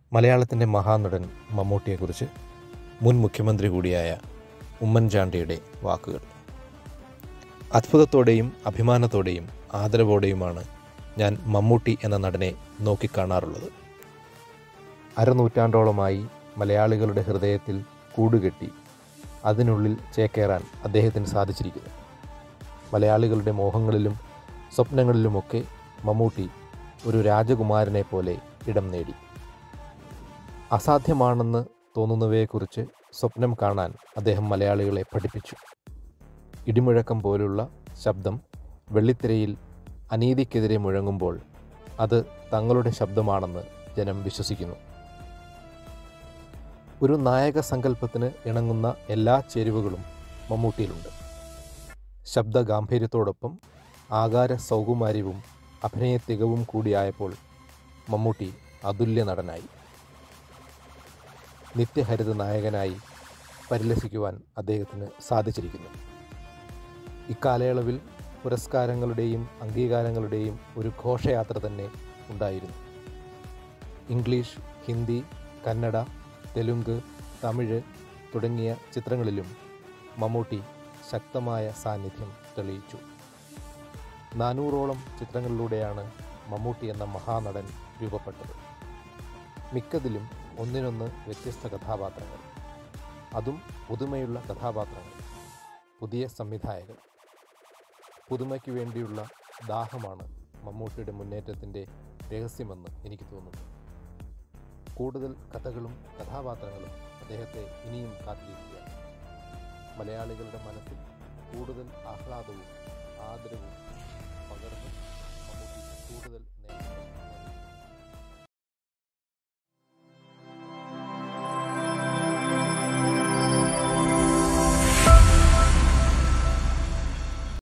മലയാളത്തിൻ്റെ മഹാനടൻ മമ്മൂട്ടിയെക്കുറിച്ച് മുൻ മുഖ്യമന്ത്രി കൂടിയായ ഉമ്മൻചാണ്ടിയുടെ വാക്കുകൾ അത്ഭുതത്തോടെയും അഭിമാനത്തോടെയും ആദരവോടെയുമാണ് ഞാൻ മമ്മൂട്ടി എന്ന നടനെ നോക്കിക്കാണാറുള്ളത് അരനൂറ്റാണ്ടോളമായി മലയാളികളുടെ ഹൃദയത്തിൽ കൂടുകെട്ടി അതിനുള്ളിൽ ചേക്കേറാൻ അദ്ദേഹത്തിന് സാധിച്ചിരിക്കുന്നു മലയാളികളുടെ മോഹങ്ങളിലും സ്വപ്നങ്ങളിലുമൊക്കെ മമ്മൂട്ടി ഒരു രാജകുമാരനെ പോലെ ഇടം നേടി അസാധ്യമാണെന്ന് തോന്നുന്നവയെക്കുറിച്ച് സ്വപ്നം കാണാൻ അദ്ദേഹം മലയാളികളെ പഠിപ്പിച്ചു ഇടിമുഴക്കം പോലുള്ള ശബ്ദം വെള്ളിത്തിരയിൽ അനീതിക്കെതിരെ മുഴങ്ങുമ്പോൾ അത് തങ്ങളുടെ ശബ്ദമാണെന്ന് ജനം വിശ്വസിക്കുന്നു ഒരു നായക സങ്കല്പത്തിന് ഇണങ്ങുന്ന എല്ലാ ചേരുവകളും മമ്മൂട്ടിയിലുണ്ട് ശബ്ദ ഗാംഭീര്യത്തോടൊപ്പം ആകാര സൗകുമാര്യവും അഭിനയ തികവും കൂടിയായപ്പോൾ മമ്മൂട്ടി അതുല്യ നടനായി നിത്യഹരിത നായകനായി പരിലസിക്കുവാൻ അദ്ദേഹത്തിന് സാധിച്ചിരിക്കുന്നു ഇക്കാലയളവിൽ പുരസ്കാരങ്ങളുടെയും അംഗീകാരങ്ങളുടെയും ഒരു ഘോഷയാത്ര തന്നെ ഉണ്ടായിരുന്നു ഇംഗ്ലീഷ് ഹിന്ദി കന്നഡ തെലുങ്ക് തമിഴ് തുടങ്ങിയ ചിത്രങ്ങളിലും മമ്മൂട്ടി ശക്തമായ സാന്നിധ്യം തെളിയിച്ചു നാനൂറോളം ചിത്രങ്ങളിലൂടെയാണ് മമ്മൂട്ടി എന്ന മഹാനടൻ രൂപപ്പെട്ടത് മിക്കതിലും ഒന്നിനൊന്ന് വ്യത്യസ്ത കഥാപാത്രങ്ങൾ അതും പുതുമയുള്ള കഥാപാത്രങ്ങൾ പുതിയ സംവിധായകർ പുതുമയ്ക്ക് വേണ്ടിയുള്ള ദാഹമാണ് മമ്മൂട്ടിയുടെ മുന്നേറ്റത്തിൻ്റെ രഹസ്യമെന്ന് എനിക്ക് തോന്നുന്നു കൂടുതൽ കഥകളും കഥാപാത്രങ്ങളും അദ്ദേഹത്തെ ഇനിയും കാത്തിരിക്കുകയാണ് മലയാളികളുടെ മനസ്സിൽ കൂടുതൽ ആഹ്ലാദവും ആദരവും പകർന്ന് മമ്മൂട്ടി കൂടുതൽ